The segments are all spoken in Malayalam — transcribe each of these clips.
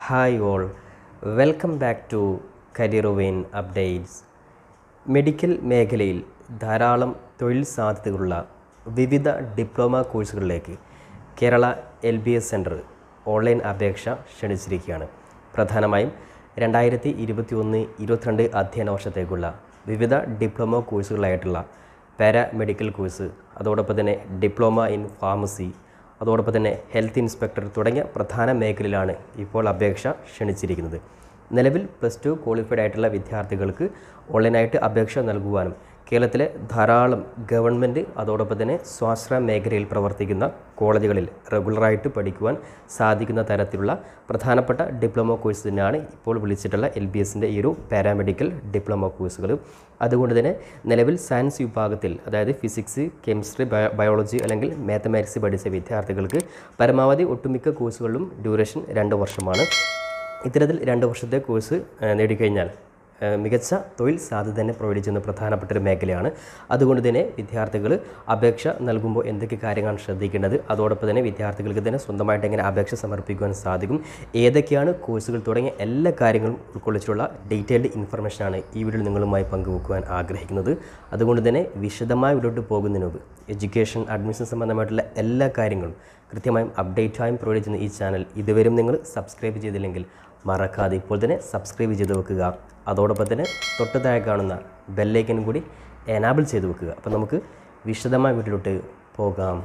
hi all welcome back to career vein updates medical മേഖലയിൽ ധാരാളം തൊഴിൽ സാധ്യതകളുള്ള വിവിധ ഡിപ്ലോമ കോഴ്സുകളിലേക്ക് Kerala L B S centre online അപേക്ഷ ക്ഷണിച്ചിരിക്കുകയാണ് പ്രധാനമായും രണ്ടായിരത്തി ഇരുപത്തി ഒന്ന് ഇരുപത്തിരണ്ട് അധ്യയന വർഷത്തേക്കുള്ള വിവിധ ഡിപ്ലോമ കോഴ്സുകളായിട്ടുള്ള പാരാമെഡിക്കൽ കോഴ്സ് അതോടൊപ്പം തന്നെ ഡിപ്ലോമ ഇൻ ഫാർമസി അതോടൊപ്പം തന്നെ ഹെൽത്ത് ഇൻസ്പെക്ടർ തുടങ്ങിയ പ്രധാന മേഖലയിലാണ് ഇപ്പോൾ അപേക്ഷ ക്ഷണിച്ചിരിക്കുന്നത് നിലവിൽ പ്ലസ് ടു ക്വാളിഫൈഡ് ആയിട്ടുള്ള വിദ്യാർത്ഥികൾക്ക് ഓൺലൈനായിട്ട് അപേക്ഷ നൽകുവാനും കേരളത്തിലെ ധാരാളം ഗവൺമെൻറ് അതോടൊപ്പം തന്നെ സ്വാശ്രയ മേഖലയിൽ പ്രവർത്തിക്കുന്ന കോളേജുകളിൽ റെഗുലറായിട്ട് പഠിക്കുവാൻ സാധിക്കുന്ന തരത്തിലുള്ള പ്രധാനപ്പെട്ട ഡിപ്ലോമ കോഴ്സ് തന്നെയാണ് ഇപ്പോൾ വിളിച്ചിട്ടുള്ള എൽ ബി എസിൻ്റെ ഈ ഒരു പാരാമെഡിക്കൽ ഡിപ്ലോമ കോഴ്സുകൾ അതുകൊണ്ട് തന്നെ നിലവിൽ സയൻസ് വിഭാഗത്തിൽ അതായത് ഫിസിക്സ് കെമിസ്ട്രി ബയോ ബയോളജി അല്ലെങ്കിൽ മാത്തമാറ്റിക്സ് പഠിച്ച വിദ്യാർത്ഥികൾക്ക് പരമാവധി ഒട്ടുമിക്ക കോഴ്സുകളിലും ഡ്യൂറേഷൻ രണ്ട് വർഷമാണ് ഇത്തരത്തിൽ രണ്ട് വർഷത്തെ കോഴ്സ് ആ, നേടിക്കഴിഞ്ഞാൽ ആ, മികച്ച തൊഴിൽ സാധ്യത തന്നെ പ്രൊവൈഡ് ചെയ്യുന്ന പ്രധാനപ്പെട്ട ഒരു മേഖലയാണ് അതുകൊണ്ട് തന്നെ വിദ്യാർത്ഥികൾ അപേക്ഷ നൽകുമ്പോൾ എന്തൊക്കെ കാര്യങ്ങളാണ് ശ്രദ്ധിക്കേണ്ടത് അതോടൊപ്പം തന്നെ വിദ്യാർത്ഥികൾക്ക് തന്നെ സ്വന്തമായിട്ട് എങ്ങനെ അപേക്ഷ സമർപ്പിക്കുവാൻ സാധിക്കും ഏതൊക്കെയാണ് കോഴ്സുകൾ തുടങ്ങിയ എല്ലാ കാര്യങ്ങളും ഉൾക്കൊള്ളിച്ചിട്ടുള്ള ഡീറ്റെയിൽഡ് ഇൻഫർമേഷനാണ് ഈ വീഡിയോയിൽ നിങ്ങളുമായി പങ്കുവെക്കുവാൻ ആഗ്രഹിക്കുന്നത് അതുകൊണ്ട് തന്നെ വിശദമായി വീടോട്ട് പോകുന്നതിന് മുമ്പ് എഡ്യൂക്കേഷൻ അഡ്മിഷൻ സംബന്ധമായിട്ടുള്ള എല്ലാ കാര്യങ്ങളും കൃത്യമായും അപ്ഡേറ്റായും പ്രൊവൈഡ് ചെയ്യുന്ന ഈ ചാനൽ ഇതുവരെയും നിങ്ങൾ സബ്സ്ക്രൈബ് ചെയ്തില്ലെങ്കിൽ മറക്കാതെ ഇപ്പോൾ തന്നെ സബ്സ്ക്രൈബ് ചെയ്ത് വെക്കുക അതോടൊപ്പം തന്നെ തൊട്ട് താഴെ കാണുന്ന ബെല്ലൈക്കൻ കൂടി എനാബിൾ ചെയ്ത് വെക്കുക അപ്പോൾ നമുക്ക് വിശദമായ വീട്ടിലോട്ട് പോകാം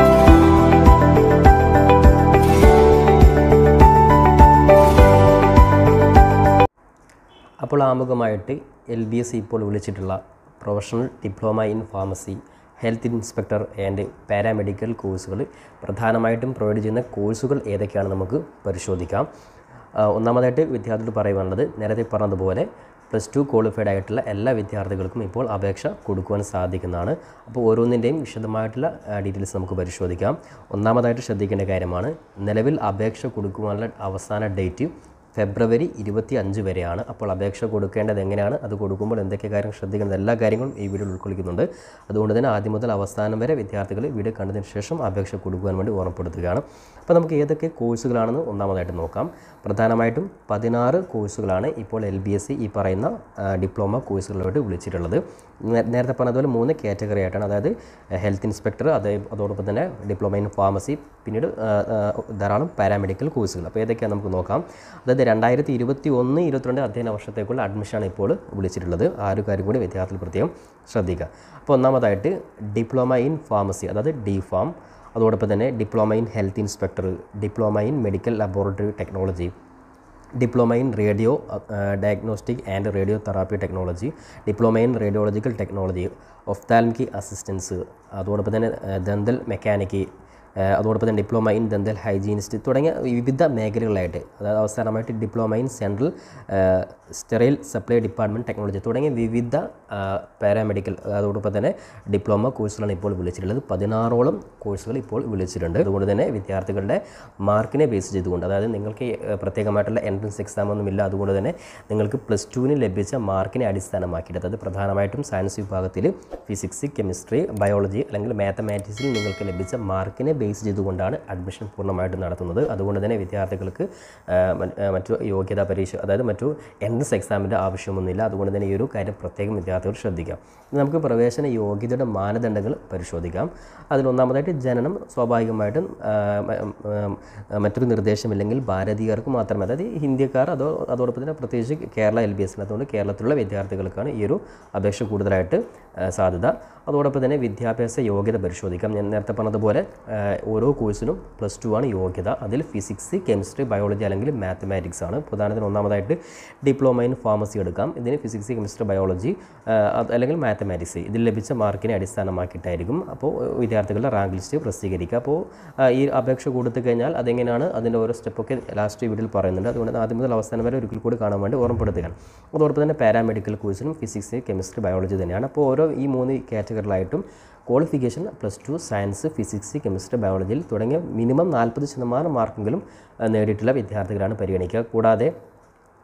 അപ്പോൾ ആമുഖമായിട്ട് എൽ ബി എസ് ഇപ്പോൾ വിളിച്ചിട്ടുള്ള professional diploma in pharmacy health inspector and paramedical കോഴ്സുകൾ പ്രധാനമായിട്ടും പ്രൊവൈഡ് ചെയ്യുന്ന കോഴ്സുകൾ ഏതൊക്കെയാണ് നമുക്ക് പരിശോധിക്കാം ആ, ഒന്നാമതായിട്ട് വിദ്യാർത്ഥികൾ പറയുവാനുള്ളത് നേരത്തെ പറഞ്ഞതുപോലെ പ്ലസ് ടു ക്വാളിഫൈഡ് ആയിട്ടുള്ള എല്ലാ വിദ്യാർത്ഥികൾക്കും ഇപ്പോൾ അപേക്ഷ കൊടുക്കുവാൻ സാധിക്കുന്നതാണ് അപ്പോൾ ഓരോന്നിൻ്റെയും വിശദമായിട്ടുള്ള ഡീറ്റെയിൽസ് നമുക്ക് പരിശോധിക്കാം ഒന്നാമതായിട്ട് ശ്രദ്ധിക്കേണ്ട കാര്യമാണ് നിലവിൽ അപേക്ഷ കൊടുക്കുവാനുള്ള അവസാന ഡേറ്റ് ഫെബ്രുവരി ഇരുപത്തി അഞ്ച് വരെയാണ് അപ്പോൾ അപേക്ഷ കൊടുക്കേണ്ടത് എങ്ങനെയാണ് അത് കൊടുക്കുമ്പോൾ എന്തൊക്കെ കാര്യങ്ങൾ ശ്രദ്ധിക്കുന്നത് എല്ലാ കാര്യങ്ങളും ഈ വീഡിയോയിൽ ഉൾക്കൊള്ളിക്കുന്നുണ്ട് അതുകൊണ്ട് തന്നെ ആദ്യം മുതൽ അവസാനം വരെ വിദ്യാർത്ഥികൾ വീഡിയോ കണ്ടതിന് ശേഷം അപേക്ഷ കൊടുക്കുവാൻ വേണ്ടി ഓർമ്മപ്പെടുത്തുകയാണ് അപ്പോൾ നമുക്ക് ഏതൊക്കെ കോഴ്സുകളാണെന്ന് ഒന്നാമതായിട്ട് നോക്കാം പ്രധാനമായിട്ടും പതിനാറ് കോഴ്സുകളാണ് ഇപ്പോൾ എൽ ബി എസ് സി ഈ പറയുന്ന ആ, ഡിപ്ലോമ കോഴ്സുകളോട് വിളിച്ചിട്ടുള്ളത് നേ- നേരത്തെ പറഞ്ഞതുപോലെ മൂന്ന് കാറ്റഗറി ആയിട്ടാണ് അതായത് ഹെൽത്ത് ഇൻസ്പെക്ടർ അതേ അതോടൊപ്പം തന്നെ ഡിപ്ലോമ ഇൻ ഫാർമസി പിന്നീട് ആ, ആ, ധാരാളം പാരാമെഡിക്കൽ കോഴ്സുകൾ അപ്പോൾ ഏതൊക്കെയാണ് നമുക്ക് നോക്കാം അതായത് രണ്ടായിരത്തി ഇരുപത്തി ഒന്ന് ഇരുപത്തിരണ്ട് അധ്യയന വർഷത്തേക്കുള്ള അഡ്മിഷനാണ് ഇപ്പോൾ വിളിച്ചിട്ടുള്ളത് ആ ഒരു കാര്യം കൂടി വിദ്യാർത്ഥികൾ പ്രത്യേകം ശ്രദ്ധിക്കുക അപ്പോൾ ഒന്നാമതായിട്ട് ഡിപ്ലോമ ഇൻ ഫാർമസി അതായത് ഡി ഫാം അതോടൊപ്പം തന്നെ diploma in health inspector diploma in medical laboratory technology diploma in radio diagnostic and radio therapy technology diploma in radiological technology ophthalmic assistance അതോടൊപ്പം തന്നെ ആ, ദന്തൽ മെക്കാനിക്ക് ആ, അതോടൊപ്പം തന്നെ ഡിപ്ലോമ ഇൻ ദന്തൽ ഹൈജീനിസ്റ്റ് തുടങ്ങിയ വിവിധ മേഖലകളായിട്ട് അതായത് അവസാനമായിട്ട് diploma in central sterile supply department technology തുടങ്ങിയ വിവിധ ആ, പാരാമെഡിക്കൽ അതോടൊപ്പം തന്നെ ഡിപ്ലോമ കോഴ്സുകളാണ് ഇപ്പോൾ വിളിച്ചിട്ടുള്ളത് പതിനാറോളം കോഴ്സുകൾ ഇപ്പോൾ വിളിച്ചിട്ടുണ്ട് അതുകൊണ്ട് തന്നെ വിദ്യാർത്ഥികളുടെ മാർക്കിനെ ബേസ് ചെയ്തുകൊണ്ട് അതായത് നിങ്ങൾക്ക് ഏഹ്, പ്രത്യേകമായിട്ടുള്ള എൻട്രൻസ് എക്സാം ഒന്നുമില്ല അതുകൊണ്ട് തന്നെ നിങ്ങൾക്ക് പ്ലസ് ടുവിന് ലഭിച്ച മാർക്കിനെ അടിസ്ഥാനമാക്കിയിട്ട് അതായത് പ്രധാനമായിട്ടും സയൻസ് വിഭാഗത്തിൽ ഫിസിക്സ് കെമിസ്ട്രി ബയോളജി അല്ലെങ്കിൽ മാത്തമാറ്റിക്സിൽ നിങ്ങൾക്ക് ലഭിച്ച മാർക്കിനെ ബേസ് ചെയ്തുകൊണ്ടാണ് അഡ്മിഷൻ പൂർണ്ണമായിട്ടും നടത്തുന്നത് അതുകൊണ്ട് തന്നെ വിദ്യാർത്ഥികൾക്ക് ആ, മ- ആ, മറ്റു യോഗ്യതാ പരീക്ഷ അതായത് മറ്റു എൻട്രൻസ് എക്സാമിൻ്റെ ആവശ്യമൊന്നുമില്ല അതുകൊണ്ട് തന്നെ ഈ ഒരു കാര്യം പ്രത്യേകം വിദ്യാർത്ഥികൾ ശ്രദ്ധിക്കാം ഇനി നമുക്ക് പ്രവേശന യോഗ്യതയുടെ മാനദണ്ഡങ്ങൾ പരിശോധിക്കാം അതിൽ ഒന്നാമതായിട്ട് ജനനം സ്വാഭാവികമായിട്ടും ആ, മ- ഉം, ആ, മറ്റൊരു നിർദ്ദേശമില്ലെങ്കിൽ ഭാരതീയർക്ക് മാത്രമേ അതായത് ഹിന്ദിക്കാർ അതോ അതോടൊപ്പം തന്നെ പ്രത്യേകിച്ച് കേരള എൽ ബി എസിന് അതുകൊണ്ട് കേരളത്തിലുള്ള വിദ്യാർത്ഥികൾക്കാണ് ഈ ഒരു അപേക്ഷ കൂടുതലായിട്ട് ആ, സാധ്യത അതോടൊപ്പം തന്നെ വിദ്യാഭ്യാസ യോഗ്യത പരിശോധിക്കാം ഞാൻ നേരത്തെ പറഞ്ഞതുപോലെ ആ, ഓരോ കോഴ്സിനും പ്ലസ് ടു ആണ് യോഗ്യത അതിൽ ഫിസിക്സ് കെമിസ്ട്രി ബയോളജി അല്ലെങ്കിൽ മാത്തമാറ്റിക്സ് ആണ് പ്രധാനത്തിന് ഒന്നാമതായിട്ട് ഡിപ്ലോമ ഇൻ ഫാർമസി എടുക്കാം ഇതിന് ഫിസിക്സ് കെമിസ്ട്രി ബയോളജി ആ, അത് അല്ലെങ്കിൽ മാത്തമാറ്റിക്സ് ഇതിൽ ലഭിച്ച മാർക്കിനെ അടിസ്ഥാനമാക്കിയിട്ടായിരിക്കും അപ്പോൾ വിദ്യാർത്ഥികളുടെ റാങ്ക് ലിസ്റ്റ് പ്രസിദ്ധീകരിക്കുക അപ്പോൾ ആ, ഈ അപേക്ഷ കൊടുത്തു കഴിഞ്ഞാൽ അതെങ്ങനെയാണ് അതിൻ്റെ ഓരോ സ്റ്റെപ്പൊക്കെ ലാസ്റ്റ് വീഡിയോയിൽ പറയുന്നുണ്ട് അതുകൊണ്ട് തന്നെ ആദ്യം മുതൽ അവസാനം വരെ ഒരിക്കൽ കൂടി കാണാൻ വേണ്ടി ഓർമ്മപ്പെടുത്തുകയാണ് അതോടൊപ്പം തന്നെ പാരാമെഡിക്കൽ കോഴ്സിനും ഫിസിക്സ് കെമിസ്ട്രി ബയോളജി തന്നെയാണ് അപ്പോൾ ഓരോ ഈ മൂന്ന് കാറ്റഗറികളായിട്ടും qualification plus two science physics chemistry ബയോളജിയിൽ തുടങ്ങിയ മിനിമം നാൽപ്പത് ശതമാനം മാർക്കെങ്കിലും ആ, നേടിയിട്ടുള്ള വിദ്യാർത്ഥികളാണ് പരിഗണിക്കുക കൂടാതെ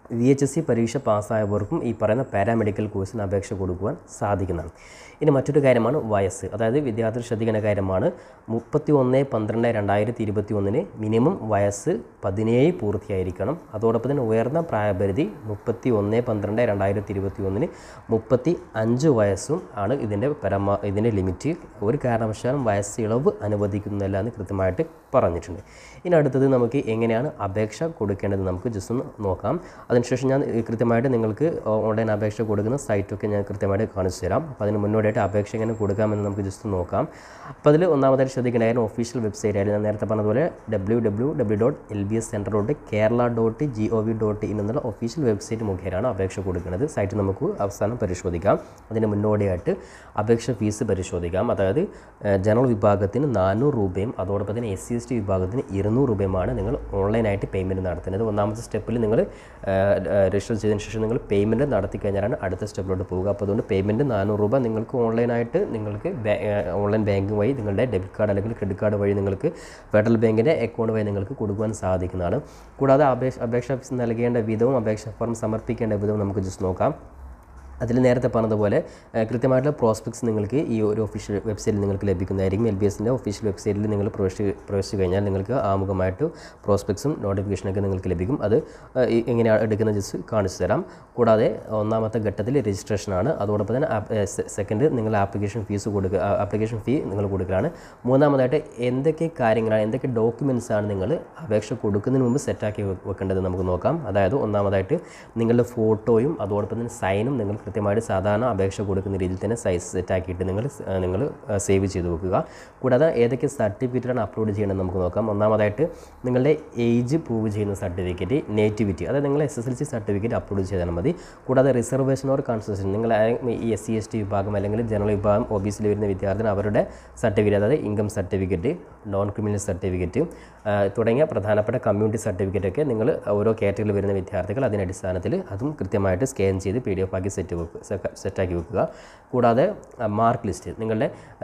വി എച്ച് എസ് സി പരീക്ഷ പാസ്സായവർക്കും ഈ പറയുന്ന പാരാമെഡിക്കൽ കോഴ്സിന് അപേക്ഷ കൊടുക്കുവാൻ സാധിക്കുന്നതാണ് ഇനി മറ്റൊരു കാര്യമാണ് വയസ്സ് അതായത് വിദ്യാർത്ഥികൾ ശ്രദ്ധിക്കേണ്ട കാര്യമാണ് മുപ്പത്തി ഒന്ന് പന്ത്രണ്ട് രണ്ടായിരത്തി ഇരുപത്തി ഒന്നിന് മിനിമം വയസ്സ് പതിനേഴ് പൂർത്തിയായിരിക്കണം അതോടൊപ്പം തന്നെ ഉയർന്ന പ്രായപരിധി മുപ്പത്തി ഒന്ന് പന്ത്രണ്ട് രണ്ടായിരത്തി ഇരുപത്തി ഒന്നിന് മുപ്പത്തി അഞ്ച് വയസ്സും ആണ് ഇതിൻ്റെ പരമാ ഇതിൻ്റെ ലിമിറ്റ് ഒരു കാരണവശാലും വയസ്സ് ഇളവ് അനുവദിക്കുന്നില്ല എന്ന് കൃത്യമായിട്ട് പറഞ്ഞിട്ടുണ്ട് ഇനി അടുത്തത് നമുക്ക് എങ്ങനെയാണ് അപേക്ഷ കൊടുക്കേണ്ടത് നമുക്ക് ജസ്റ്റ് ഒന്ന് നോക്കാം അതിനുശേഷം ഞാൻ കൃത്യമായിട്ട് നിങ്ങൾക്ക് ഓൺലൈൻ അപേക്ഷ കൊടുക്കുന്ന സൈറ്റൊക്കെ ഞാൻ കൃത്യമായിട്ട് കാണിച്ചു തരാം അപ്പോൾ അതിന് മുന്നോടിയായിട്ട് അപേക്ഷ എങ്ങനെ കൊടുക്കാമെന്ന് നമുക്ക് ജസ്റ്റ് നോക്കാം അപ്പോൾ അതിൽ ഒന്നാമതായിട്ട് ശ്രദ്ധിക്കേണ്ട ഒഫീഷ്യൽ വെബ്സൈറ്റ് ആയിരുന്നു ഞാൻ നേരത്തെ പറഞ്ഞതുപോലെ W W W dot L B S centre dot Kerala dot G O V dot in എന്നുള്ള ഒഫീഷ്യൽ വെബ്സൈറ്റ് മുഖേനയാണ് അപേക്ഷ കൊടുക്കുന്നത് സൈറ്റ് നമുക്ക് അവസാനം പരിശോധിക്കാം അതിന് മുന്നോടിയായിട്ട് അപേക്ഷ ഫീസ് പരിശോധിക്കാം അതായത് ഏഹ്, ജനറൽ വിഭാഗത്തിന് നാനൂറ് രൂപയും അതോടൊപ്പം തന്നെ എസ് സി എസ് ടി വിഭാഗത്തിന് ഇരുന്നൂറ് രൂപയുമാണ് നിങ്ങൾ ഓൺലൈനായിട്ട് പേയ്മെൻറ്റ് നടത്തുന്നത് ഒന്നാമത്തെ സ്റ്റെപ്പിൽ നിങ്ങൾ രജിസ്റ്റർ ചെയ്തതിന് ശേഷം നിങ്ങൾ പേയ്മെൻറ്റ് നടത്തി കഴിഞ്ഞാലാണ് അടുത്ത സ്റ്റെപ്പിലോട്ട് പോവുക അപ്പോൾ അതുകൊണ്ട് പേയ്മെൻറ്റ് നാനൂറ് രൂപ നിങ്ങൾക്ക് ഓൺലൈനായിട്ട് നിങ്ങൾക്ക് ഓൺലൈൻ ബാങ്കിങ് വഴി നിങ്ങളുടെ ഡെബിറ്റ് കാർഡ് അല്ലെങ്കിൽ ക്രെഡിറ്റ് കാർഡ് വഴി നിങ്ങൾക്ക് ഫെഡറൽ ബാങ്കിൻ്റെ അക്കൗണ്ട് വഴി നിങ്ങൾക്ക് കൊടുക്കുവാൻ സാധിക്കുന്നതാണ് കൂടാതെ അപേക്ഷ അപേക്ഷ ഫീസ് നൽകേണ്ട വിധവും അപേക്ഷ ഫോം സമർപ്പിക്കേണ്ട വിധവും നമുക്ക് ജസ്റ്റ് നോക്കാം അതിൽ നേരത്തെ പറഞ്ഞതുപോലെ ഏഹ്, കൃത്യമായിട്ടുള്ള പ്രോസ്പെക്ട്സ് നിങ്ങൾക്ക് ഈ ഒരു ഒഫീഷ്യൽ വെബ്സൈറ്റിൽ നിങ്ങൾക്ക് ലഭിക്കുന്നതായിരിക്കും എൽ ബി എസിൻ്റെ ഒഫീഷ്യൽ വെബ്സൈറ്റിൽ നിങ്ങൾ പ്രവേശി പ്രവേശിച്ചു കഴിഞ്ഞാൽ നിങ്ങൾക്ക് ആമുഖമായിട്ട് പ്രോസ്പെക്ട്സും നോട്ടിഫിക്കേഷനൊക്കെ നിങ്ങൾക്ക് ലഭിക്കും അത് ഏഹ്, ഈ എങ്ങനെയാണ് എടുക്കുന്നത് ജസ്റ്റ് കാണിച്ചു തരാം കൂടാതെ ഒന്നാമത്തെ ഘട്ടത്തിൽ രജിസ്ട്രേഷനാണ് അതോടൊപ്പം തന്നെ സെക്കൻഡ് നിങ്ങൾ ആപ്ലിക്കേഷൻ ഫീസ് കൊടുക്കുക ആപ്ലിക്കേഷൻ ഫീ നിങ്ങൾ കൊടുക്കലാണ് മൂന്നാമതായിട്ട് എന്തൊക്കെ കാര്യങ്ങളാണ് എന്തൊക്കെ ഡോക്യുമെൻറ്റ്സ് ആണ് നിങ്ങൾ അപേക്ഷ കൊടുക്കുന്നതിന് മുമ്പ് സെറ്റാക്കി വെക്കേണ്ടത് നമുക്ക് നോക്കാം അതായത് ഒന്നാമതായിട്ട് നിങ്ങളുടെ ഫോട്ടോയും അതോടൊപ്പം തന്നെ സൈനും നിങ്ങൾ കൃത്യമായിട്ട് സാധാരണ അപേക്ഷ കൊടുക്കുന്ന രീതിയിൽ തന്നെ സൈസ് സെറ്റാക്കിയിട്ട് നിങ്ങൾ സ്- ആ, നിങ്ങൾ സേവ് ചെയ്ത് വെക്കുക കൂടാതെ ഏതൊക്കെ സർട്ടിഫിക്കറ്റാണ് അപ്ലോഡ് ചെയ്യേണ്ടത് നമുക്ക് നോക്കാം ഒന്നാമതായിട്ട് നിങ്ങളുടെ ഏജ് പ്രൂവ് ചെയ്യുന്ന സർട്ടിഫിക്കറ്റ് നേറ്റിവിറ്റി അതായത് നിങ്ങൾ S S L C certificate upload ചെയ്താൽ മതി കൂടാതെ റിസർവേഷൻ ഓർ കൺസെഷൻ നിങ്ങൾ ആ- ഈ എസ് സി എസ് ടി വിഭാഗം അല്ലെങ്കിൽ ജനറൽ വിഭാഗം ഒ ബി സിയിൽ വരുന്ന വിദ്യാർത്ഥിന് അവരുടെ സർട്ടിഫിക്കറ്റ് അതായത് income certificate non criminal certificate ആ, തുടങ്ങിയ പ്രധാനപ്പെട്ട കമ്മ്യൂണിറ്റി സർട്ടിഫിക്കറ്റൊക്കെ നിങ്ങൾ ഓരോ കാറ്റഗറിയിൽ വരുന്ന വിദ്യാർത്ഥികൾ അതിൻ്റെ അടിസ്ഥാനത്തിൽ അതും കൃത്യമായിട്ട് സ്കാൻ ചെയ്ത് പി ഡി എഫ് ആക്കി സെറ്റ് വെക്കുക സെക്ക- സെറ്റാക്കി വെക്കുക കൂടാതെ മാർക്ക് ലിസ്റ്റ് നിങ്ങളുടെ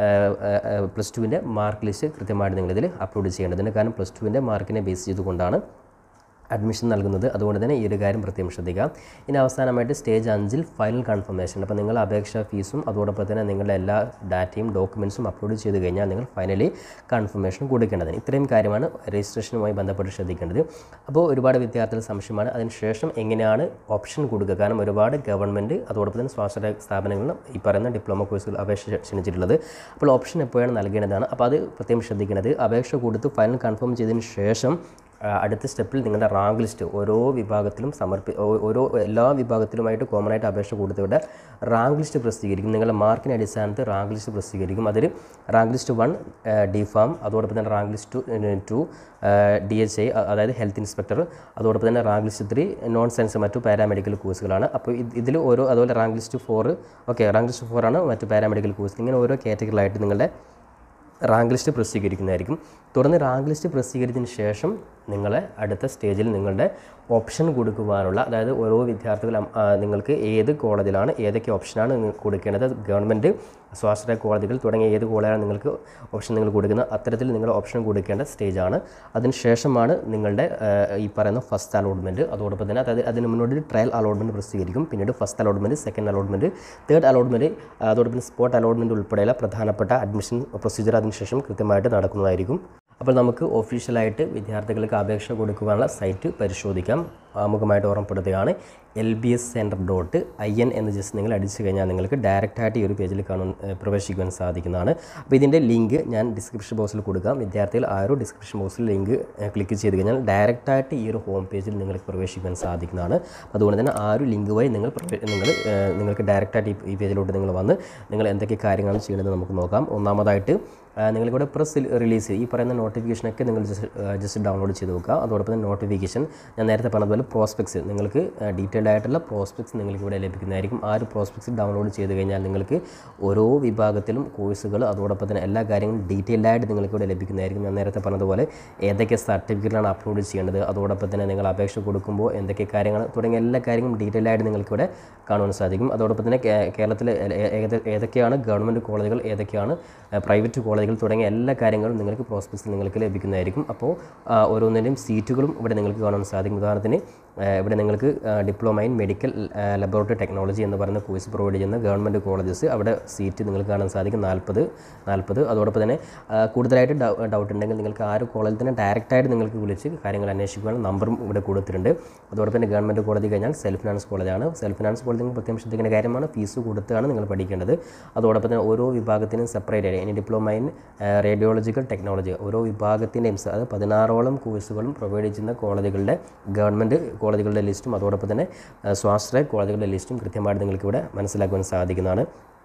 പ്ലസ് ടുവിൻ്റെ മാർക്ക് ലിസ്റ്റ് കൃത്യമായിട്ട് നിങ്ങളിതിൽ അപ്ലോഡ് ചെയ്യേണ്ടതുണ്ട് കാരണം പ്ലസ് ടുവിൻ്റെ മാർക്കിനെ ബേസ് ചെയ്തുകൊണ്ടാണ് അഡ്മിഷൻ നൽകുന്നത് അതുകൊണ്ട് തന്നെ ഈ ഒരു കാര്യം പ്രത്യേകം ശ്രദ്ധിക്കാം ഇനി അവസാനമായിട്ട് സ്റ്റേജ് അഞ്ചിൽ ഫൈനൽ കൺഫർമേഷൻ അപ്പോൾ നിങ്ങൾ അപേക്ഷാ ഫീസും അതോടൊപ്പം തന്നെ നിങ്ങളുടെ എല്ലാ ഡാറ്റയും ഡോക്യുമെൻസും അപ്ലോഡ് ചെയ്ത് കഴിഞ്ഞാൽ നിങ്ങൾ ഫൈനലി കൺഫർമേഷൻ കൊടുക്കേണ്ടതിന് ഇത്രയും കാര്യമാണ് രജിസ്ട്രേഷനുമായി ബന്ധപ്പെട്ട് ശ്രദ്ധിക്കേണ്ടത് അപ്പോൾ ഒരുപാട് വിദ്യാർത്ഥികൾ സംശയമാണ് അതിനുശേഷം എങ്ങനെയാണ് ഓപ്ഷൻ കൊടുക്കുക കാരണം ഒരുപാട് ഗവൺമെൻറ് അതോടൊപ്പം തന്നെ സ്വാശ്രയ സ്ഥാപനങ്ങളും ഈ പറയുന്ന ഡിപ്ലോമ കോഴ്സുകൾ അപേക്ഷ ക്ഷണിച്ചിട്ടുള്ളത് അപ്പോൾ ഓപ്ഷൻ എപ്പോഴാണ് നൽകേണ്ടതാണ് അപ്പോൾ അത് പ്രത്യേകം ശ്രദ്ധിക്കേണ്ടത് അപേക്ഷ കൊടുത്ത് ഫൈനൽ കൺഫേം ചെയ്തതിന് ശേഷം ആ, അടുത്ത സ്റ്റെപ്പിൽ നിങ്ങളുടെ റാങ്ക് ലിസ്റ്റ് ഓരോ വിഭാഗത്തിലും സമർപ്പി ഓ- ഓരോ എല്ലാ വിഭാഗത്തിലുമായിട്ട് കോമൺ ആയിട്ട് അപേക്ഷ കൊടുത്തവിടെ റാങ്ക് ലിസ്റ്റ് പ്രസിദ്ധീകരിക്കും നിങ്ങളുടെ മാർക്കിന് അടിസ്ഥാനത്തിൽ റാങ്ക് ലിസ്റ്റ് പ്രസിദ്ധീകരിക്കും അതിൽ rank list one D pharm അതോടൊപ്പം തന്നെ rank list two D H I അതായത് ഹെൽത്ത് ഇൻസ്പെക്ടർ അതോടൊപ്പം തന്നെ rank list three non science മറ്റു പാരാമെഡിക്കൽ കോഴ്സുകളാണ് അപ്പോൾ ഇതിൽ ഓരോ അതുപോലെ rank list four okay rank list four ആണ് മറ്റു പാരാമെഡിക്കൽ കോഴ്സ് ഇങ്ങനെ ഓരോ കാറ്റഗറികളായിട്ട് നിങ്ങളുടെ റാങ്ക് ലിസ്റ്റ് പ്രസിദ്ധീകരിക്കുന്നതായിരിക്കും തുടർന്ന് റാങ്ക് ലിസ്റ്റ് പ്രസിദ്ധീകരിച്ചതിന് ശേഷം നിങ്ങളെ അടുത്ത സ്റ്റേജിൽ നിങ്ങളുടെ ഓപ്ഷൻ കൊടുക്കുവാനുള്ള അതായത് ഓരോ വിദ്യാർത്ഥികളും ആ, നിങ്ങൾക്ക് ഏത് കോളേജിലാണ് ഏതൊക്കെ ഓപ്ഷനാണ് നിങ്ങൾക്ക് കൊടുക്കേണ്ടത് ഗവൺമെൻറ് സ്വാശ്രയ കോളേജുകൾ തുടങ്ങിയ ഏത് കോളേജാണ് നിങ്ങൾക്ക് ഓപ്ഷൻ നിങ്ങൾ കൊടുക്കുന്നത് അത്തരത്തിൽ നിങ്ങൾ ഓപ്ഷൻ കൊടുക്കേണ്ട സ്റ്റേജാണ് അതിനുശേഷമാണ് നിങ്ങളുടെ ആ, ഈ പറയുന്ന ഫസ്റ്റ് അലോട്ട്മെൻറ്റ് അതോടൊപ്പം തന്നെ അതായത് അതിന് മുന്നോട്ട് ട്രയൽ അലോട്ട്മെൻറ്റ് പ്രസിദ്ധീകരിക്കും പിന്നീട് first allotment second allotment third allotment അതോടൊപ്പം സ്പോട്ട് അലോട്ട്മെൻറ്റ് ഉൾപ്പെടെയുള്ള പ്രധാനപ്പെട്ട അഡ്മിഷൻ പ്രൊസീജിയർ അതിനുശേഷം കൃത്യമായിട്ട് നടക്കുന്നതായിരിക്കും അപ്പോൾ നമുക്ക് ഒഫീഷ്യലായിട്ട് വിദ്യാർത്ഥികൾക്ക് അപേക്ഷ കൊടുക്കുവാനുള്ള സൈറ്റ് പരിശോധിക്കാം ആമുഖമായിട്ട് ഓർമ്മപ്പെടുത്തുകയാണ് L B S centre dot I N എന്ന് ജസ്റ്റ് നിങ്ങൾ അടിച്ചു കഴിഞ്ഞാൽ നിങ്ങൾക്ക് ഡയറക്റ്റായിട്ട് ഈ ഒരു പേജിൽ കാണാൻ ഏഹ്, പ്രവേശിക്കുവാൻ സാധിക്കുന്നതാണ് അപ്പോൾ ഇതിൻ്റെ ലിങ്ക് ഞാൻ ഡിസ്ക്രിപ്ഷൻ ബോക്സിൽ കൊടുക്കാം വിദ്യാർത്ഥികൾ ആ ഒരു ഡിസ്ക്രിപ്ഷൻ ബോക്സിൽ ലിങ്ക് ക്ലിക്ക് ചെയ്ത് കഴിഞ്ഞാൽ ഡയറക്റ്റായിട്ട് ഈ ഒരു ഹോം പേജിൽ നിങ്ങൾക്ക് പ്രവേശിക്കുവാൻ സാധിക്കുന്നതാണ് അതുകൊണ്ട് തന്നെ ആ ഒരു ലിങ്ക് വഴി നിങ്ങൾ പ്രവേ- നിങ്ങൾ ഏഹ്, നിങ്ങൾക്ക് ഡയറക്റ്റായിട്ട് ഈ- ഈ പേജിലോട്ട് നിങ്ങൾ വന്ന് നിങ്ങൾ എന്തൊക്കെ കാര്യങ്ങളാണ് ചെയ്യുന്നത് നമുക്ക് നോക്കാം ഒന്നാമതായിട്ട് ആ, നിങ്ങളിവിടെ പ്രസ് റിലീസ് ഈ പറയുന്ന നോട്ടിഫിക്കേഷനൊക്കെ നിങ്ങൾ ജസ്റ്റ് ജസ്റ്റ് ഡൗൺലോഡ് ചെയ്ത് നോക്കുക അതോടൊപ്പം തന്നെ നോട്ടിഫിക്കേഷൻ ഞാൻ നേരത്തെ പറഞ്ഞതുപോലെ പ്രോസ്പെക്ട്സ് നിങ്ങൾക്ക് ഡീറ്റെയിൽഡ് ആയിട്ടുള്ള പ്രോസ്പെക്ട്സ് നിങ്ങൾക്ക് ഇവിടെ ലഭിക്കുന്നതായിരിക്കും ആ ഒരു പ്രോസ്പെക്ട്സ് ഡൗൺലോഡ് ചെയ്ത് കഴിഞ്ഞാൽ നിങ്ങൾക്ക് ഓരോ വിഭാഗത്തിലും കോഴ്സുകൾ അതോടൊപ്പം തന്നെ എല്ലാ കാര്യങ്ങളും ഡീറ്റെയിൽഡ് ആയിട്ട് നിങ്ങൾക്ക് ഇവിടെ ലഭിക്കുന്നതായിരിക്കും ഞാൻ നേരത്തെ പറഞ്ഞതുപോലെ ഏതൊക്കെ സർട്ടിഫിക്കറ്റാണ് അപ്ലോഡ് ചെയ്യേണ്ടത് അതോടൊപ്പം തന്നെ നിങ്ങൾ അപേക്ഷ കൊടുക്കുമ്പോൾ എന്തൊക്കെ കാര്യങ്ങൾ തുടങ്ങിയ എല്ലാ കാര്യങ്ങളും ഡീറ്റെയിൽ ആയിട്ട് നിങ്ങൾക്ക് ഇവിടെ കാണുവാൻ സാധിക്കും അതോടൊപ്പം തന്നെ കേ- കേരളത്തിലെ ഏ- ഏത- ഏതൊക്കെയാണ് ഗവൺമെൻറ് കോളേജുകൾ ഏതൊക്കെയാണ് പ്രൈവറ്റ് കോളേജുകൾ തുടങ്ങിയ എല്ലാ കാര്യങ്ങളും നിങ്ങൾക്ക് പ്രോസ്പെക്ട്സിൽ നിങ്ങൾക്ക് ലഭിക്കുന്നതായിരിക്കും അപ്പോൾ ആ, ഓരോന്നിൻ്റെയും സീറ്റുകളും ഇവിടെ നിങ്ങൾക്ക് കാണാൻ സാധിക്കും ഉദാഹരണത്തിന് ഏഹ് ഇവിടെ നിങ്ങൾക്ക് diploma in medical laboratory technology എന്ന് പറയുന്ന കോഴ്സ് പ്രൊവൈഡ് ചെയ്യുന്ന ഗവൺമെൻറ് കോളേജസ് അവിടെ സീറ്റ് നിങ്ങൾക്ക് കാണാൻ സാധിക്കും നാൽപ്പത് നാൽപ്പത് അതോടൊപ്പം തന്നെ ആ, കൂടുതലായിട്ട് ഡൗട്ട് ഉണ്ടെങ്കിൽ നിങ്ങൾക്ക് ആ ഒരു കോളേജിൽ തന്നെ ഡയറക്റ്റായിട്ട് നിങ്ങൾക്ക് വിളിച്ച് കാര്യങ്ങൾ അന്വേഷിക്കുവാനും നമ്പറും ഇവിടെ കൊടുത്തിട്ടുണ്ട് അതോടൊപ്പം തന്നെ ഗവൺമെൻറ് കോളേജ് കഴിഞ്ഞാൽ സെൽഫ് ഫിനാൻസ് കോളേജാണ് സെൽഫ് ഫിനാൻസ് കോളേജ് നിങ്ങൾ പ്രത്യേകം ശ്രദ്ധിക്കേണ്ട കാര്യമാണ് ഫീസ് കൊടുത്താണ് നിങ്ങൾ പഠിക്കേണ്ടത് അതോടൊപ്പം തന്നെ ഓരോ വിഭാഗത്തിനും സെപ്പറേറ്റ് ആയി ഇനി ഡിപ്ലോമ ഇൻ റേഡിയോളജിക്കൽ ടെക്നോളജി ഓരോ വിഭാഗത്തിൻ്റെയും അത് പതിനാറോളം കോഴ്സുകളും പ്രൊവൈഡ് ചെയ്യുന്ന കോളേജുകളുടെ ഗവൺമെൻറ് കോളേജുകളുടെ ലിസ്റ്റും അതോടൊപ്പം തന്നെ ആ, സ്വാശ്രയ കോളേജുകളുടെ ലിസ്റ്റും കൃത്യമായിട്ട് നിങ്ങൾക്ക് ഇവിടെ മനസ്സിലാക്കുവാൻ സാധിക്കുന്നതാണ്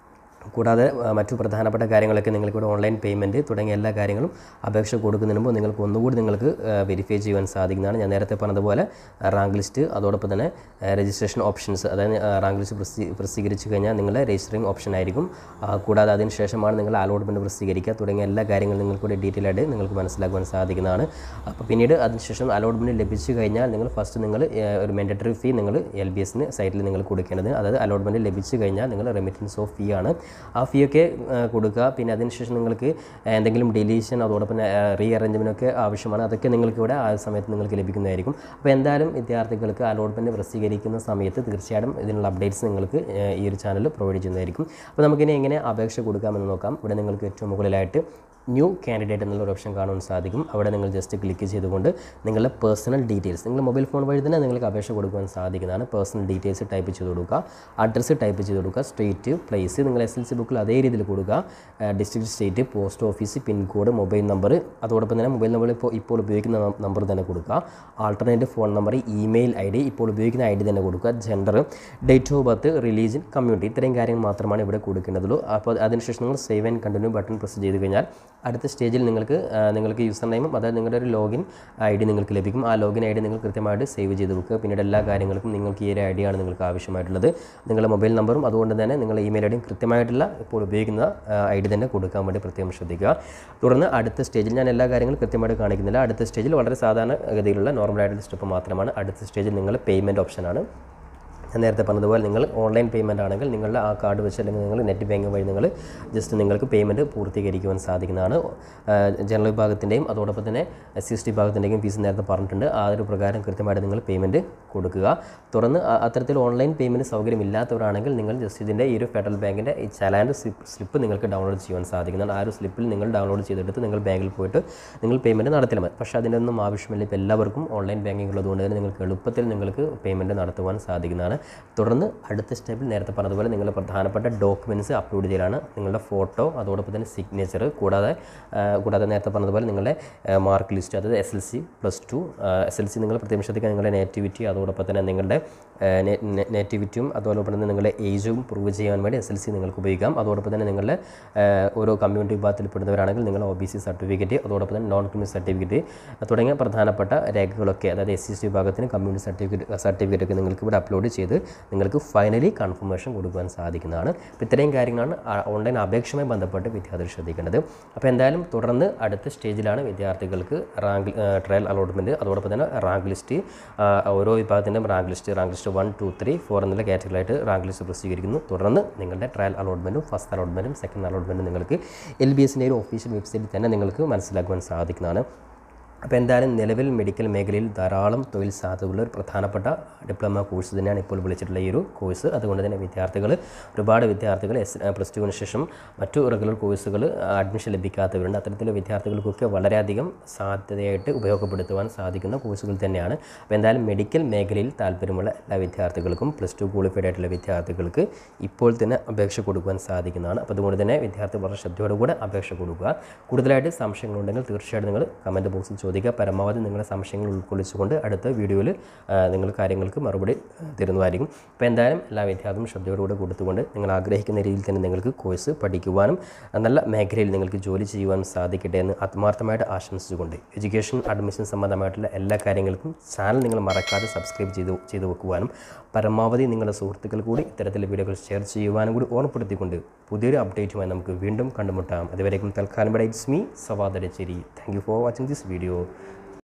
കൂടാതെ ആ, മറ്റു പ്രധാനപ്പെട്ട കാര്യങ്ങളൊക്കെ നിങ്ങൾക്കിവിടെ ഓൺലൈൻ പേയ്മെൻറ്റ് തുടങ്ങിയ എല്ലാ കാര്യങ്ങളും അപേക്ഷ കൊടുക്കുന്നതിന് മുമ്പ് നിങ്ങൾക്ക് ഒന്നുകൂടി നിങ്ങൾക്ക് വെരിഫൈ ചെയ്യുവാൻ സാധിക്കുന്നതാണ് ഞാൻ നേരത്തെ പറഞ്ഞതുപോലെ റാങ്ക് ലിസ്റ്റ് അതോടൊപ്പം തന്നെ രജിസ്ട്രേഷൻ ഓപ്ഷൻസ് അതായത് റാങ്ക് ലിസ്റ്റ് പ്രസി പ്രസിദ്ധീകരിച്ച് കഴിഞ്ഞാൽ നിങ്ങളുടെ രജിസ്റ്ററിംഗ് ഓപ്ഷൻ ആയിരിക്കും ആ, കൂടാതെ അതിന് ശേഷമാണ് നിങ്ങൾ അലോട്ട്മെൻറ്റ് പ്രസിദ്ധീകരിക്കുക തുടങ്ങിയ എല്ലാ കാര്യങ്ങളും നിങ്ങൾക്കൂടെ ഡീറ്റെയിൽ ആയിട്ട് നിങ്ങൾക്ക് മനസ്സിലാക്കുവാൻ സാധിക്കുന്നതാണ് അപ്പോൾ പിന്നീട് അതിനുശേഷം അലോട്ട്മെൻറ്റ് ലഭിച്ചു കഴിഞ്ഞാൽ നിങ്ങൾ ഫസ്റ്റ് നിങ്ങൾ ഏഹ്, ഒരു മെൻഡറ്ററി ഫീ നിങ്ങൾ എൽ ബി എസിന് സൈറ്റിൽ നിങ്ങൾ കൊടുക്കേണ്ടത് അതായത് അലോട്ട്മെൻറ്റ് ലഭിച്ചു കഴിഞ്ഞാൽ നിങ്ങൾ റെമിറ്റൻസ് ഓഫ് ഫീ ആണ് ആ ഫീ ഒക്കെ ഏഹ്, കൊടുക്കുക പിന്നെ അതിനുശേഷം നിങ്ങൾക്ക് എന്തെങ്കിലും ഡിലീഷൻ അതോടൊപ്പം റീ അറേഞ്ച്മെൻ്റ് ഒക്കെ ആവശ്യമാണ് അതൊക്കെ നിങ്ങൾക്ക് ഇവിടെ ആ സമയത്ത് നിങ്ങൾക്ക് ലഭിക്കുന്നതായിരിക്കും അപ്പോൾ എന്തായാലും വിദ്യാർത്ഥികൾക്ക് അലോട്ട്മെൻറ്റ് പ്രസിദ്ധീകരിക്കുന്ന സമയത്ത് തീർച്ചയായിട്ടും ഇതിനുള്ള അപ്ഡേറ്റ്സ് നിങ്ങൾക്ക് ഏഹ്, ഈ ഒരു ചാനൽ പ്രൊവൈഡ് ചെയ്യുന്നതായിരിക്കും അപ്പോൾ നമുക്കിനി എങ്ങനെ അപേക്ഷ കൊടുക്കാമെന്ന് നോക്കാം ഇവിടെ നിങ്ങൾക്ക് ഏറ്റവും മുകളിലായിട്ട് ന്യൂ കാൻഡിഡേറ്റ് എന്നുള്ള ഒരു ഓപ്ഷൻ കാണാൻ സാധിക്കും അവിടെ നിങ്ങൾ ജസ്റ്റ് ക്ലിക്ക് ചെയ്തുകൊണ്ട് നിങ്ങളുടെ പേഴ്സണൽ ഡീറ്റെയിൽസ് നിങ്ങൾ മൊബൈൽ ഫോൺ വഴി തന്നെ നിങ്ങൾക്ക് അപേക്ഷ കൊടുക്കുവാൻ സാധിക്കുന്നതാണ് പേഴ്സണൽ ഡീറ്റെയിൽസ് ടൈപ്പ് ചെയ്ത് കൊടുക്കുക അഡ്രസ്സ് ടൈപ്പ് ചെയ്ത് കൊടുക്കുക സ്റ്റേറ്റ് പ്ലേസ് നിങ്ങൾ എസ് എൽ സി ബുക്കിൽ അതേ രീതിയിൽ കൊടുക്കുക district state post office pincode mobile number അതോടൊപ്പം തന്നെ മൊബൈൽ നമ്പർ ഇപ്പോൾ ഇപ്പോൾ ഉപയോഗിക്കുന്ന നമ്പർ തന്നെ കൊടുക്കുക alternate phone number email I D ഇപ്പോൾ ഉപയോഗിക്കുന്ന ഐ ഡി തന്നെ കൊടുക്കുക gender date of birth religion community ഇത്രയും കാര്യങ്ങൾ മാത്രമാണ് ഇവിടെ കൊടുക്കേണ്ടതുള്ളൂ അപ്പോൾ അതിനുശേഷം നിങ്ങൾ save and continue button press ചെയ്ത് കഴിഞ്ഞാൽ അടുത്ത സ്റ്റേജിൽ നിങ്ങൾക്ക് ആ, നിങ്ങൾക്ക് യൂസർ നെയിമും അതായത് നിങ്ങളുടെ ഒരു ലോഗിൻ ഐ ഡി നിങ്ങൾക്ക് ലഭിക്കും ആ ലോഗിൻ ഐ ഡി നിങ്ങൾ കൃത്യമായിട്ട് സേവ് ചെയ്ത് വെക്കുക പിന്നീട് എല്ലാ കാര്യങ്ങൾക്കും നിങ്ങൾക്ക് ഈ ഒരു ഐ ഡിയാണ് നിങ്ങൾക്ക് ആവശ്യമായിട്ടുള്ളത് നിങ്ങളുടെ മൊബൈൽ നമ്പറും അതുകൊണ്ട് തന്നെ നിങ്ങളുടെ ഇമെയിൽ ഐ ഡിയും കൃത്യമായിട്ടുള്ള ഇപ്പോൾ ഉപയോഗിക്കുന്ന ഐ ഡി തന്നെ കൊടുക്കാൻ വേണ്ടി പ്രത്യേകം ശ്രദ്ധിക്കുക തുടർന്ന് അടുത്ത സ്റ്റേജിൽ ഞാൻ എല്ലാ കാര്യങ്ങളും കൃത്യമായിട്ട് കാണിക്കുന്നില്ല അടുത്ത സ്റ്റേജിൽ വളരെ സാധാരണ ഗതിയിലുള്ള നോർമൽ ആയിട്ടുള്ള സ്റ്റെപ്പ് മാത്രമാണ് അടുത്ത സ്റ്റേജിൽ നിങ്ങൾ പേയ്മെൻറ്റ് ഓപ്ഷനാണ് ഞാൻ നേരത്തെ പറഞ്ഞതുപോലെ നിങ്ങൾ ഓൺലൈൻ പേയ്മെൻ്റ് ആണെങ്കിൽ നിങ്ങളുടെ ആ കാർഡ് വെച്ച് അല്ലെങ്കിൽ നിങ്ങൾ നെറ്റ് ബാങ്കിങ് വഴി നിങ്ങൾ ജസ്റ്റ് നിങ്ങൾക്ക് പേയ്മെൻറ്റ് പൂർത്തീകരിക്കുവാൻ സാധിക്കുന്നതാണ് ആ, ജനറൽ വിഭാഗത്തിൻ്റെയും അതോടൊപ്പം തന്നെ എസ് സി എസ് ടി വിഭാഗത്തിൻ്റെയും ഫീസ് നേരത്തെ പറഞ്ഞിട്ടുണ്ട് ആ ഒരു പ്രകാരം കൃത്യമായിട്ട് നിങ്ങൾ പേയ്മെൻറ്റ് കൊടുക്കുക തുടർന്ന് ആ- അത്തരത്തിൽ ഓൺലൈൻ പേയ്മെൻറ്റ് സൗകര്യമില്ലാത്തവരാണെങ്കിൽ നിങ്ങൾ ജസ്റ്റ് ഇതിൻ്റെ ഈ ഒരു ഫെഡറൽ ബാങ്കിൻ്റെ ഈ ചലാൻ്റെ സ്ലിപ്പ് നിങ്ങൾക്ക് ഡൗൺലോഡ് ചെയ്യുവാൻ സാധിക്കുന്നതാണ് ആ ഒരു സ്ലിപ്പിൽ നിങ്ങൾ ഡൗൺലോഡ് ചെയ്തെടുത്ത് നിങ്ങൾ ബാങ്കിൽ പോയിട്ട് നിങ്ങൾ പേയ്മെൻറ്റ് നടത്തിയാൽ മതി പക്ഷേ അതിൻ്റെ ഒന്നും ആവശ്യമില്ല ഇപ്പോൾ എല്ലാവർക്കും ഓൺലൈൻ ബാങ്കിങ് ഉള്ളതുകൊണ്ട് തന്നെ നിങ്ങൾക്ക് എളുപ്പത്തിൽ നിങ്ങൾക്ക് പേയ്മെൻറ്റ് നടത്തുവാൻ സാധിക്കുന്നതാണ് തുടർന്ന് അടുത്ത സ്റ്റെപ്പിൽ നേരത്തെ പറഞ്ഞതുപോലെ നിങ്ങൾ പ്രധാനപ്പെട്ട ഡോക്യുമെൻറ്റ്സ് അപ്ലോഡ് ചെയ്യലാണ് നിങ്ങളുടെ ഫോട്ടോ അതോടൊപ്പം തന്നെ സിഗ്നേച്ചർ കൂടാതെ ആ, കൂടാതെ നേരത്തെ പറഞ്ഞതുപോലെ നിങ്ങളുടെ മാർക്ക് ലിസ്റ്റ് അതായത് S L C plus two S L C നിങ്ങൾ പ്രത്യേകം ശ്രദ്ധിക്കുക നിങ്ങളുടെ നേറ്റിവിറ്റി അതോടൊപ്പം തന്നെ നിങ്ങളുടെ നേറ്റിവിറ്റിയും അതോടൊപ്പം തന്നെ നിങ്ങളുടെ ഏജും പ്രൂവ് ചെയ്യാൻ വേണ്ടി എസ് എൽ സി നിങ്ങൾക്ക് ഉപയോഗിക്കാം അതോടൊപ്പം തന്നെ നിങ്ങളുടെ ആ, ഓരോ കമ്മ്യൂണിറ്റി വിഭാഗത്തിൽപ്പെടുന്നവരാണെങ്കിൽ നിങ്ങൾ ഒ ബി സി സർട്ടിഫിക്കറ്റ് അതോടൊപ്പം തന്നെ നോൺ ക്രിമിനൽ സർട്ടിഫിക്കറ്റ് തുടങ്ങിയ പ്രധാനപ്പെട്ട രേഖകളൊക്കെ അതായത് എസ് സി എസ് ടി വിഭാഗത്തിന് കമ്മ്യൂണിറ്റി സർട്ടിഫിക്കറ്റ് സർട്ടിഫിക്കറ്റ് ഒക്കെ നിങ്ങൾക്ക് ഇവിടെ അപ്ലോഡ് ചെയ്ത് നിങ്ങൾക്ക് ഫൈനലി കൺഫർമേഷൻ കൊടുക്കുവാൻ സാധിക്കുന്നതാണ് അപ്പോൾ ഇത്രയും കാര്യങ്ങളാണ് ആ- ഓൺലൈൻ അപേക്ഷയുമായി ബന്ധപ്പെട്ട് വിദ്യാർത്ഥികൾ ശ്രദ്ധിക്കേണ്ടത് അപ്പോൾ എന്തായാലും തുടർന്ന് അടുത്ത സ്റ്റേജിലാണ് വിദ്യാർത്ഥികൾക്ക് റാങ്ക് ട്രയൽ അലോട്ട്മെൻറ്റ് അതോടൊപ്പം തന്നെ റാങ്ക് ലിസ്റ്റ് ആ, ഓരോ വിഭാഗത്തിൻ്റെയും rank list rank list one two three four എന്നുള്ള കാറ്റഗറിയായിട്ട് റാങ്ക് ലിസ്റ്റ് പ്രസിദ്ധീകരിക്കുന്നു തുടർന്ന് നിങ്ങളുടെ ട്രയൽ അലോട്ട്മെൻറ്റും ഫസ്റ്റ് അലോട്ട്മെൻറ്റും സെക്കൻഡ് അലോട്ട്മെൻറ്റും നിങ്ങൾക്ക് എൽ ബി എസിൻ്റെ ഒരു ഒഫീഷ്യൽ വെബ്സൈറ്റിൽ തന്നെ നിങ്ങൾക്ക് മനസ്സിലാക്കുവാൻ സാധിക്കുന്നതാണ് അപ്പോൾ എന്തായാലും നിലവിൽ മെഡിക്കൽ മേഖലയിൽ ധാരാളം തൊഴിൽ സാധ്യതകളുള്ള ഒരു പ്രധാനപ്പെട്ട ഡിപ്ലോമ കോഴ്സ് തന്നെയാണ് ഇപ്പോൾ വിളിച്ചിട്ടുള്ള ഈ ഒരു കോഴ്സ് അതുകൊണ്ട് തന്നെ വിദ്യാർത്ഥികൾ ഒരുപാട് വിദ്യാർത്ഥികൾ എസ് പ്ലസ് ടുവിന് ശേഷം മറ്റു റെഗുലർ കോഴ്സുകൾ അഡ്മിഷൻ ലഭിക്കാത്തവരുണ്ട് അത്തരത്തിലുള്ള വിദ്യാർത്ഥികൾക്കൊക്കെ വളരെയധികം സാധ്യതയായിട്ട് ഉപയോഗപ്പെടുത്തുവാൻ സാധിക്കുന്ന കോഴ്സുകൾ തന്നെയാണ് അപ്പോൾ എന്തായാലും മെഡിക്കൽ മേഖലയിൽ താല്പര്യമുള്ള എല്ലാ വിദ്യാർത്ഥികൾക്കും പ്ലസ് ടു ക്വാളിഫൈഡ് ആയിട്ടുള്ള വിദ്യാർത്ഥികൾക്ക് ഇപ്പോൾ തന്നെ അപേക്ഷ കൊടുക്കുവാൻ സാധിക്കുന്നതാണ് അപ്പോൾ അതുകൊണ്ട് തന്നെ വിദ്യാർത്ഥി വളരെ ശ്രദ്ധയോടുകൂടെ അപേക്ഷ കൊടുക്കുക കൂടുതലായിട്ട് സംശയങ്ങളുണ്ടെങ്കിൽ തീർച്ചയായിട്ടും നിങ്ങൾ കമൻറ്റ് ബോക്സിൽ ചോദിക്കുക പരമാവധി നിങ്ങളുടെ സംശയങ്ങൾ ഉൾക്കൊള്ളിച്ചുകൊണ്ട് അടുത്ത വീഡിയോയിൽ നിങ്ങൾ കാര്യങ്ങൾക്ക് മറുപടി ആ, തരുന്നതായിരിക്കും അപ്പോൾ എന്തായാലും എല്ലാ വിദ്യാർത്ഥിയും ശ്രദ്ധയോടുകൂടെ കൊടുത്തുകൊണ്ട് നിങ്ങൾ ആഗ്രഹിക്കുന്ന രീതിയിൽ തന്നെ നിങ്ങൾക്ക് കോഴ്സ് പഠിക്കുവാനും ആ, നല്ല മേഖലയിൽ നിങ്ങൾക്ക് ജോലി ചെയ്യുവാനും സാധിക്കട്ടെ എന്ന് ആത്മാർത്ഥമായിട്ട് ആശംസിച്ചുകൊണ്ട് എഡ്യൂക്കേഷൻ അഡ്മിഷൻ സംബന്ധമായിട്ടുള്ള എല്ലാ കാര്യങ്ങൾക്കും ചാനൽ നിങ്ങൾ മറക്കാതെ സബ്സ്ക്രൈബ് ചെയ്ത് ചെയ്ത് വെക്കുവാനും പരമാവധി നിങ്ങളുടെ സുഹൃത്തുക്കൾ കൂടി ഇത്തരത്തിലുള്ള വീഡിയോകൾ ഷെയർ ചെയ്യുവാനും കൂടി ഓർമ്മപ്പെടുത്തിക്കൊണ്ട് പുതിയൊരു അപ്ഡേറ്റുമായി നമുക്ക് വീണ്ടും കണ്ടുമുട്ടാം അതുവരേക്കും തൽക്കാലം ഇവിടെ ഇറ്റ്സ് മീ സവാദരച്ചേരി thank you for watching this video